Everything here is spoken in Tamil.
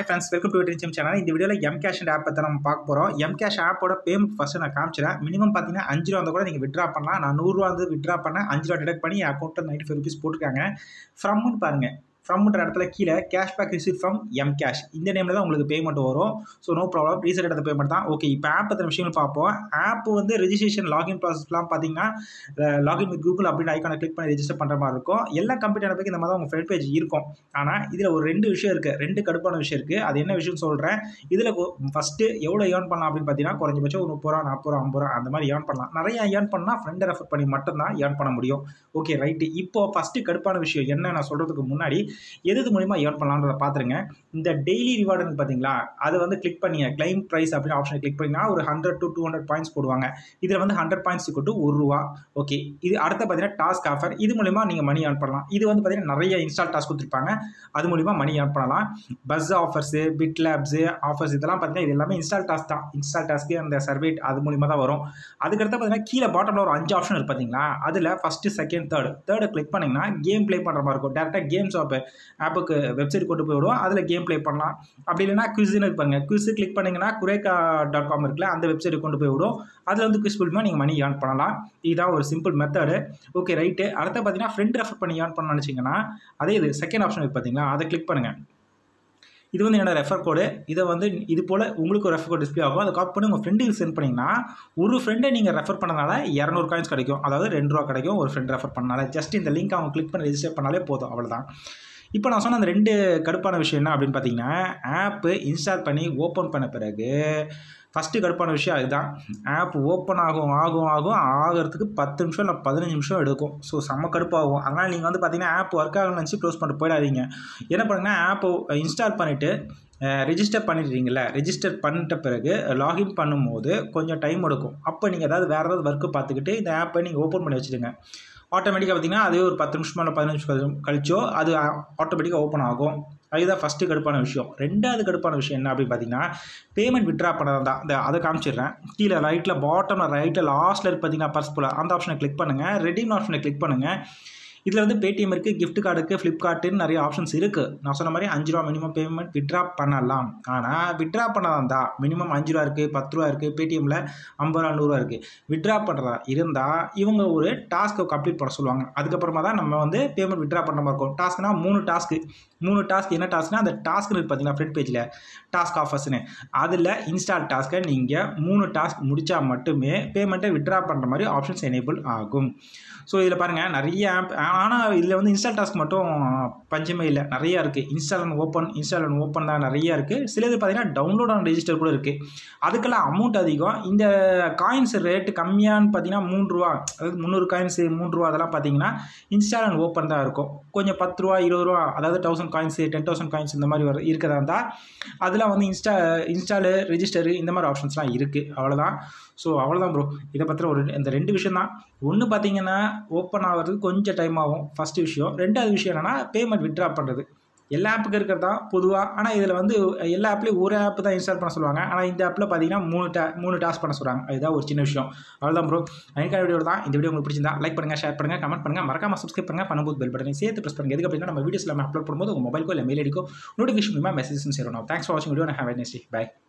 friends welcome to dream channel இந்த வீடியோவில் எம் கேஷ் ஆப் பற்றி நம்ம பார்க்க போகிறோம் எம் கேஷ் ஆப்போட பேமெண்ட் ஃபஸ்ட்டு நான் காமிச்சிடறேன் மினிமம் பார்த்தீங்கன்னா அஞ்சு ரூபா கூட நீங்கள் விட்ரா பண்ணலாம் நான் நூறுரூவா வந்து விட்ரா பண்ணேன் அஞ்சு ரூபா டிடக்ட் பண்ணி என் அக்கௌண்ட்டில் நைன்ட்டி ஃபைவ் ருபீஸ் போட்டிருக்காங்க ஃப்ரம்னு பாருங்கள் ஃப்ரம்ன்ற இடத்துல கீழே cashback receive from M cash இந்த நேமில் தான் உங்களுக்கு பேமெண்ட் வரும் ஸோ நோ ப்ராப்ளம் ரீசெட் எடுத்த பேமெண்ட் தான் ஓகே இப்போ ஆப் பற்றின விஷயங்கள் பார்ப்போம் ஆப் வந்து ரெஜிஸ்ட்ரேஷன் லாகின் ப்ராசஸ்லாம் பார்த்தீங்கன்னா லாகின் வித் கூகுள் அப்படின்னு ஐக்கானை கிளிக் பண்ணி ரெஜிஸ்டர் பண்ணுற மாதிரி இருக்கும் எல்லா கம்ப்யூட்டர் ஆப்புக்கு இந்த மாதிரி தான் உங்கள் ஃப்ரண்ட் பேஜ் இருக்கும் ஆனால் இதில் ஒரு ரெண்டு விஷயம் இருக்குது ரெண்டு கடுப்பான விஷயம் இருக்குது அது என்ன விஷயம்னு சொல்கிறேன் இதில் ஃபஸ்ட்டு எவ்வளோ ஏர்ன் பண்ணலாம் அப்படின்னு பார்த்தீங்கன்னா குறைஞ்சபட்சம் ஒரு முப்பது ரூபா நாற்பது ரூபா ஐம்பது ரூபா அந்த மாதிரி ஏர்ன் பண்ணலாம் நிறைய ஏர்ன் பண்ணால் ஃப்ரெண்டை ரெஃபர் பண்ணி மட்டும்தான் ஏர்ன் பண்ண முடியும் ஓகே ரைட்டு இப்போ ஃபஸ்ட்டு கடுப்பான விஷயம் என்ன நான் சொல்கிறதுக்கு முன்னாடி எது மூலிமா ஏர்ன் பண்ணலான்றத பார்த்துருங்க இந்த டெய்லி ரிவார்டுன்னு பார்த்தீங்களா அதை வந்து கிளிக் பண்ணி கிளைம் ப்ரைஸ் அப்படின்னு ஆப்ஷனை கிளிக் பண்ணிங்கன்னா ஒரு hundred to two hundred points போடுவாங்க இதில் வந்து ஹண்ட்ரட் பாயிண்ட்ஸ் கொண்டு ஒரு ரூபா ஓகே இது அடுத்த பார்த்தீங்கன்னா டாஸ்க் ஆஃபர் இது மூலிமா நீங்கள் மணி ஏர்ன் பண்ணலாம் இது வந்து பார்த்தீங்கன்னா நிறைய இன்ஸ்டால் டாஸ்க் கொடுத்துருப்பாங்க அது மூலிமா மணி ஏர்ன் பண்ணலாம் buzz offers bit labs offers இதெல்லாம் பார்த்தீங்கன்னா இது எல்லாமே இன்ஸ்டால் டாஸ்க் தான் இன்ஸ்டால் டாஸ்க்கு அந்த சர்வேட் அது மூலிமா தான் வரும் அதுக்கடுத்து பார்த்தீங்கன்னா கீழே பாட்டமில் ஒரு அஞ்சு ஆப்ஷன் இருக்கு பார்த்தீங்களா அதில் ஃபஸ்ட்டு செகண்ட் தேர்ட் தேர்டை கிளிக் பண்ணிங்கன்னா கேம் ப்ளே பண்ணுற மாதிரி இருக்கும் டேரெக்டாக கேம்ஸ் ஆப் ஆப்புக்கு வெப்சைட் கொண்டு போய் விடுவோம் அதில் கேம் ப்ளே பண்ணலாம் அப்படி இல்லைனா குவிஸ்னு இருப்பாங்க குவிஸ் கிளிக் பண்ணிங்கன்னா குரேக்கா டாட் காம் இருக்குல்ல அந்த வெப்சைட் கொண்டு போய் விடும் அதில் வந்து குவிஸ் மூலிமா நீங்கள் மணி ஏர்ன் பண்ணலாம் இதுதான் ஒரு சிம்பிள் மெத்தடு ஓகே ரைட்டு அடுத்த பார்த்தீங்கன்னா ஃப்ரெண்ட் ரெஃபர் பண்ணி ஏர்ன் பண்ண நினச்சிங்கன்னா அதே இது செகண்ட் ஆப்ஷன் இருக்குது பார்த்தீங்களா அதை கிளிக் பண்ணுங்கள் இது வந்து என்னோட ரெஃபர் கோடு இதை வந்து இது போல் உங்களுக்கு ஒரு ரெஃபர் கோட் டிஸ்பிளே ஆகும் அதை காப்பி பண்ணி உங்கள் ஃப்ரெண்டுக்கு சென்ட் பண்ணிங்கன்னா ஒரு ஃப்ரெண்டை நீங்கள் ரெஃபர் பண்ணனால இரநூறு காயின்ஸ் கிடைக்கும் அதாவது ரெண்டு ரூபா கிடைக்கும் ஒரு ஃப்ரெண்ட் ரெஃபர் பண்ணனால ஜஸ்ட் இந்த லிங்க் அவங்க கிளிக் பண்ணி ரெஜிஸ்டர் பண்ணாலே போதும் அவ்வளோதான் இப்போ நான் சொன்ன அந்த ரெண்டு கடுப்பான விஷயம் என்ன அப்படின்னு பார்த்தீங்கன்னா ஆப்பு இன்ஸ்டால் பண்ணி ஓப்பன் பண்ண பிறகு ஃபஸ்ட்டு கடுப்பான விஷயம் அதுதான் ஆப் ஓப்பன் ஆகும் ஆகும் ஆகும் ஆகிறதுக்கு பத்து நிமிஷம் இல்லை பதினஞ்சு நிமிஷம் எடுக்கும் ஸோ செம்ம கடுப்பாகும் அதனால் நீங்கள் வந்து பார்த்தீங்கன்னா ஆப் ஒர்க் ஆகணும்னு நினச்சி க்ளோஸ் பண்ணிட்டு போயிடாதீங்க என்ன பண்ணுங்கன்னா ஆப்பை இன்ஸ்டால் பண்ணிவிட்டு ரெஜிஸ்டர் பண்ணிடுறீங்கள ரெஜிஸ்டர் பண்ணிட்ட பிறகு லாகின் பண்ணும்போது கொஞ்சம் டைம் எடுக்கும் அப்போ நீங்கள் ஏதாவது வேறு ஏதாவது ஒர்க்கு பார்த்துக்கிட்டு இந்த ஆப்பை நீங்கள் ஓப்பன் பண்ணி வச்சுடுங்க ஆட்டோமேட்டிக்காக பார்த்தீங்கன்னா அதே ஒரு பத்து நிமிஷம் இல்லை பதினஞ்சு நிமிஷம் கழிச்சோ அது ஆட்டோமேட்டிக்காக ஓப்பன் ஆகும் அதுதான் ஃபஸ்ட்டு கடுப்பான விஷயம் ரெண்டாவது கடுப்பான விஷயம் என்ன அப்படின்னு பார்த்தீங்கன்னா பேமெண்ட் விட்ரா பண்ணதான் தான் இந்த அதை காமிச்சிடுறேன் கீழே ரைட்டில் பாட்டமில் ரைட்டில் லாஸ்ட்டில் இருக்கு பார்த்தீங்கன்னா பர்ஸ் போல் அந்த ஆப்ஷனை கிளிக் பண்ணுங்கள் ரெடீம் ஆப்ஷனை கிளிக் பண்ணுங்கள் இதில் வந்து பேடிஎம் இருக்குது கிஃப்ட் கார்டுக்கு ஃப்ளிப்கார்ட்டுன்னு நிறைய ஆப்ஷன்ஸ் இருக்குது நான் சொன்ன மாதிரி அஞ்சு ரூபா மினிமம் பேமெண்ட் விட்ரா பண்ணலாம் ஆனால் விட்ரா பண்ணதான் தான் மினிமம் அஞ்சு ரூபா இருக்குது பத்து ரூபா இருக்குது பேடிஎம்மில் ஐம்பது ரூபா நூறுரூவா இருக்குது விட்ரா பண்ணுறதா இருந்தால் இவங்க ஒரு டாஸ்க்கை கம்ப்ளீட் பண்ண சொல்லுவாங்க அதுக்கப்புறமா தான் நம்ம வந்து பேமெண்ட் விட்ரா பண்ணுற மாதிரி இருக்கும் டாஸ்க்னா மூணு டாஸ்க்கு மூணு டாஸ்க் என்ன டாஸ்க்னா அந்த டாஸ்க் இருக்குது பார்த்தீங்கன்னா ஃப்ரண்ட் பேஜில் டாஸ்க் ஆஃபர்ஸ்னு அதில் இன்ஸ்டால் டாஸ்க்கை நீங்கள் மூணு டாஸ்க் முடித்தா மட்டுமே பேமெண்ட்டை விட்ரா பண்ணுற மாதிரி ஆப்ஷன்ஸ் எனேபிள் ஆகும் ஸோ இதில் பாருங்கள் நிறைய ஆப் ஆனால் இதில் வந்து இன்ஸ்டால் டாஸ்க் மட்டும் பஞ்சமே இல்லை நிறையா இருக்குது install and open install and open தான் நிறையா இருக்குது சிலது பார்த்தீங்கன்னா டவுன்லோட் அண்ட் ரெஜிஸ்டர் கூட இருக்குது அதுக்கெல்லாம் அமௌண்ட் அதிகம் இந்த காயின்ஸ் ரேட்டு கம்மியான்னு பார்த்தீங்கன்னா மூணு ரூபா அதாவது முந்நூறு காயின்ஸு மூணு ரூபா அதெல்லாம் பார்த்தீங்கன்னா இன்ஸ்டால் அண்ட் ஓப்பன் தான் இருக்கும் கொஞ்சம் பத்து ரூபா இருபது ரூபா அதாவது thousand coins ten thousand coins இந்த மாதிரி வர இருக்கிறதா இருந்தால் அதெல்லாம் வந்து இன்ஸ்டா இன்ஸ்டாலு ரெஜிஸ்டரு இந்த மாதிரி ஆப்ஷன்ஸ்லாம் இருக்குது அவ்வளோதான் ஸோ அவ்வளோதான் ப்ரோ இதை பற்றி ஒரு இந்த ரெண்டு விஷயம் தான் ஒன்று பார்த்தீங்கன்னா ஓப்பன் ஆகிறதுக்கு கொஞ்சம் டைம் ஆகும் ஃபஸ்ட்டு விஷயம் ரெண்டாவது விஷயம் என்னென்னா பேமெண்ட் விட்ரா பண்ணுறது எல்லா ஆப்புக்கு இருக்கிறது தான் பொதுவாக ஆனால் இதில் வந்து எல்லா ஆப்லேயும் ஒரு ஆப் தான் இன்ஸ்டால் பண்ண சொல்லுவாங்க ஆனால் இந்த ஆப்பில் பார்த்தீங்கன்னா மூணு டா மூணு டாஸ்க் பண்ண சொல்கிறாங்க அதுதான் ஒரு சின்ன விஷயம் அவ்வளோதான் ப்ரோ அன்றைக்கான வீடியோ தான் இந்த வீடியோ உங்களுக்கு பிடிச்சிருந்தா லைக் பண்ணுங்கள் ஷேர் பண்ணுங்கள் கமெண்ட் பண்ணுங்கள் மறக்காம சப்ஸ்கிரைப் பண்ணுங்கள் பண்ணும்போது பெல் பட்டனை சேர்த்து ப்ரெஸ் பண்ணுங்கள் எதுக்கு அப்படின்னா நம்ம வீடியோஸ் எல்லாமே அப்லோட் பண்ணும்போது உங்கள் மொபைலுக்கோ இல்லை மெயில் அடிக்கோ நோட்டிஃபிகேஷன் மூலமாக மெசேஜஸ் சேரணும் தேங்க்ஸ் ஃபார் வாட்சிங் வீடியோ ஹேவ் நெஸ்ட் பை